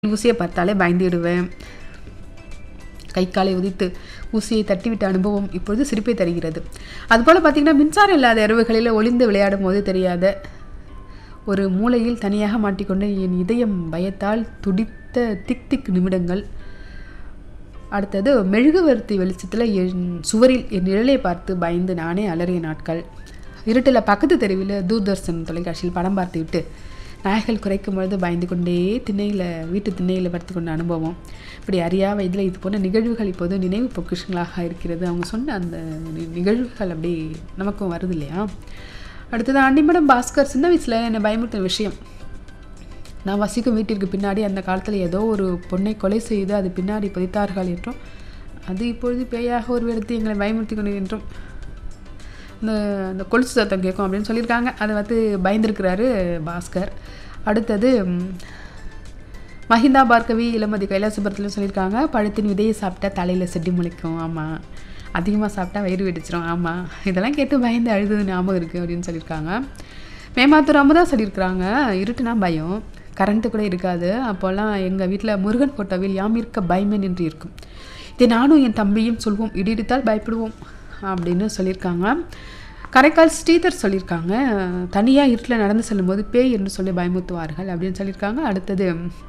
ஊசியை பார்த்தாலே பயந்துடுவேன் கை காலை உதித்து ஊசியை தட்டிவிட்ட அனுபவம் இப்பொழுது சிரிப்பை தருகிறது அதுபோல் பார்த்திங்கன்னா மின்சாரம் இல்லாத இரவுகளில் ஒளிந்து விளையாடும் போது தெரியாத ஒரு மூலையில் தனியாக மாட்டிக்கொண்டு என் இதயம் பயத்தால் துடித்த திக் திக் நிமிடங்கள் அடுத்தது மெழுகுவர்த்தி வெளிச்சத்தில் என் சுவரில் என் நிழலை பார்த்து பயந்து நானே அலறிய நாட்கள் இருட்டில் பக்கத்து தெருவில் தூர்தர்ஷன் தொலைக்காட்சியில் படம் பார்த்து விட்டு நாய்கள் குறைக்கும் பொழுது பயந்து கொண்டே திண்ணையில் வீட்டு திண்ணையில் படுத்து கொண்ட அனுபவம் இப்படி அறியா வயதில் இது போன்ற நிகழ்வுகள் இப்போது நினைவு பொக்கிஷங்களாக இருக்கிறது அவங்க சொன்ன அந்த நி- நிகழ்வுகள் அப்படி நமக்கும் வருது இல்லையா அடுத்தது அன்னிமடம் பாஸ்கர் சின்ன வயசில் என்னை பயமுறுத்தின விஷயம் நான் வசிக்கும் வீட்டிற்கு பின்னாடி அந்த காலத்தில் ஏதோ ஒரு பொண்ணை கொலை செய்து அது பின்னாடி புதைத்தார்கள் என்றும் அது இப்பொழுது பேயாக ஒரு எடுத்து எங்களை பயமுறுத்தி கொண்டு என்றும் இந்த இந்த கொலுசு சத்தம் கேட்கும் அப்படின்னு சொல்லியிருக்காங்க அதை வந்து பயந்துருக்கிறாரு பாஸ்கர் அடுத்தது ம், மஹிந்தா பார்கவி இளமதி கைலாசபுரத்துலையும் சொல்லியிருக்காங்க பழத்தின் விதையை சாப்பிட்டா தலையில் செடி முளைக்கும் ஆமாம் அதிகமாக சாப்பிட்டா வயிறு வெடிச்சிரும் ஆமாம் இதெல்லாம் கேட்டு பயந்து அழுது ஞாபகம் இருக்குது அப்படின்னு சொல்லியிருக்காங்க மேமாத்தூர் அமுதா சொல்லியிருக்கிறாங்க இருட்டுனா பயம் கரண்ட்டு கூட இருக்காது அப்போல்லாம் எங்கள் வீட்டில் முருகன் ஃபோட்டோவில் யாம் இருக்க பயமேன் என்று இருக்கும் இதை நானும் என் தம்பியும் சொல்வோம் இடி இடித்தால் பயப்படுவோம் அப்படின்னு சொல்லியிருக்காங்க கரைக்கால் ஸ்ரீதர் சொல்லியிருக்காங்க தனியாக இருட்டில் நடந்து செல்லும்போது பேய் என்று சொல்லி பயமுறுத்துவார்கள் அப்படின்னு சொல்லியிருக்காங்க அடுத்தது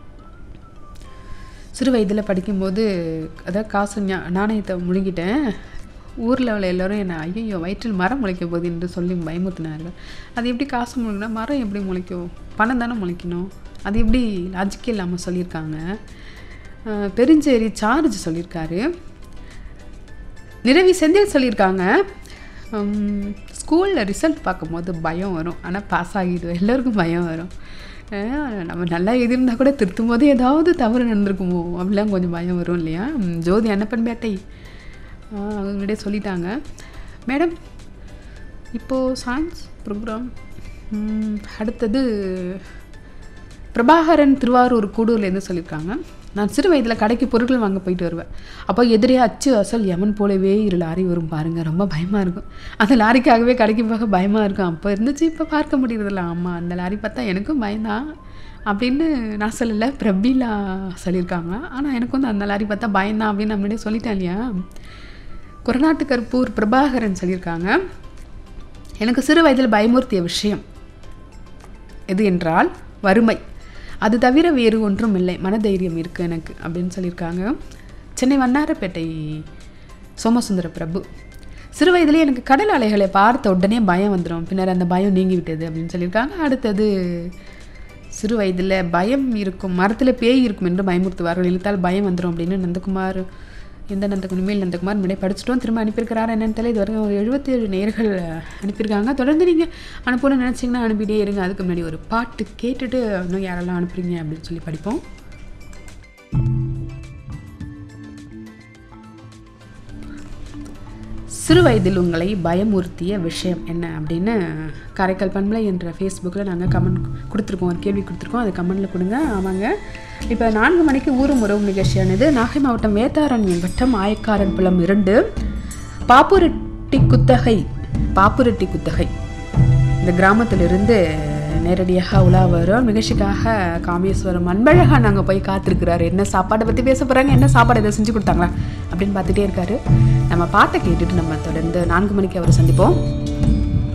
சிறு வயதில் படிக்கும்போது அதாவது காசு ஞா- நாணயத்தை முழுங்கிட்டேன் ஊரில் உள்ள எல்லோரும் என்னை ஐயோ வயிற்றில் மரம் முளைக்க போகுது என்று சொல்லி பயமுறுத்தினார்கள் அது எப்படி காசு முழுங்கினா மரம் எப்படி முளைக்கும் பணம் தானே முளைக்கணும் அது எப்படி லாஜிக்கே இல்லாமல் சொல்லியிருக்காங்க அஹ் பெருஞ்சேரி சார்ஜ் சொல்லியிருக்காரு நிறவி செந்தில் சொல்லியிருக்காங்க ஸ்கூலில் ரிசல்ட் பார்க்கும்போது பயம் வரும் ஆனால் பாஸ் ஆகிடுவோம் எல்லோருக்கும் பயம் வரும் அஹ் நம்ம நல்லா எழுதியிருந்தா கூட திருத்தும் போது ஏதாவது தவறு நடந்திருக்குமோ அப்படிலாம் கொஞ்சம் பயம் வரும் இல்லையா ம், ஜோதி அன்னப்பன் பேட்டை அஹ் அவங்க முன்னாடியே சொல்லிட்டாங்க மேடம் இப்போது சயின்ஸ் ப்ரோக்ராம் அடுத்தது பிரபாகரன் திருவாரூர் கூடூர்லேருந்து சொல்லியிருக்காங்க நான் சிறு வயதில் கடைக்கு பொருட்கள் வாங்க போயிட்டு வருவேன் அப்போ எதிரே அச்சு அசல் யமன் போலவே இரு லாரி வரும் பாருங்கள் ரொம்ப பயமாக இருக்கும் அந்த லாரிக்காகவே கடைக்கு போக பயமாக இருக்கும் அப்போ இருந்துச்சு இப்போ பார்க்க முடியறதில்ல ஆமாம் அந்த லாரி பார்த்தா எனக்கும் பயம்தான் அப்படின்னு நான் சொல்லலை பிரபீலா சொல்லியிருக்காங்க ஆனால் எனக்கு வந்து அந்த லாரி பார்த்தா பயம்தான் அப்படின்னு நான் முன்னாடியே சொல்லிட்டேன் இல்லையா கொரநாட்டு கருப்பூர் பிரபாகரன் சொல்லியிருக்காங்க எனக்கு சிறு வயதில் பயமுறுத்திய விஷயம் எது என்றால் வறுமை அது தவிர வேறு ஒன்றும் இல்லை மனதைரியம் இருக்குது எனக்கு அப்படின்னு சொல்லியிருக்காங்க சென்னை வண்ணாரப்பேட்டை சோமசுந்தர பிரபு சிறு வயதிலே எனக்கு கடல் அலைகளை பார்த்த உடனே பயம் வந்துடும் பின்னர் அந்த பயம் நீங்கி விட்டது அப்படின்னு சொல்லியிருக்காங்க அடுத்தது சிறு வயதில் பயம் இருக்கும் மரத்தில் பேய் இருக்கும் என்று பயமுறுத்துவார்கள் இழுத்தால் பயம் வந்துடும் அப்படின்னு நந்தகுமார் எந்த நந்தகுமார் மேல் நந்தகுமார் முன்னாடி படிச்சிட்டோம் திரும்ப அனுப்பியிருக்கிறாரு என்னன்னு தெரியல இது வரைக்கும் ஒரு எழுபத்தேழு நேர்கள் அனுப்பியிருக்காங்க தொடர்ந்து நீங்கள் அனுப்பணும்னு நினச்சிங்கன்னா அனுப்பிட்டே இருங்க அதுக்கு முன்னாடி ஒரு பாட்டு கேட்டுட்டு இன்னும் யாரெல்லாம் அனுப்புறீங்க அப்படின்னு சொல்லி படிப்போம் சிறு வயதில் உங்களை பயமுறுத்திய விஷயம் என்ன அப்படின்னு காரைக்கால் பண்பலை என்ற ஃபேஸ்புக்கில் நாங்கள் கமெண்ட் கொடுத்துருக்கோம் ஒரு கேள்வி கொடுத்துருக்கோம் அது கமெண்டில் கொடுங்க ஆமாங்க இப்போ நான்கு மணிக்கு ஊரும் உறவு நிகழ்ச்சியானது நாகை மாவட்டம் வேதாரன் வட்டம் ஆயக்காரன் புலம் இரண்டு பாப்புரெட்டி குத்தகை பாப்புரெட்டி குத்தகை இந்த கிராமத்திலிருந்து நேரடியாக உலா வரும் நிகழ்ச்சிக்காக காமேஸ்வரம் அன்பழகா நாங்கள் போய் காத்திருக்கிறாரு என்ன சாப்பாடை பற்றி பேச போகிறாங்க என்ன சாப்பாடு எதை செஞ்சு கொடுத்தாங்களா அப்படின்னு பார்த்துட்டே இருக்காரு நம்ம பாட்டை கேட்டுட்டு நம்ம தொடர்ந்து நான்கு மணிக்கு அவரை சந்திப்போம்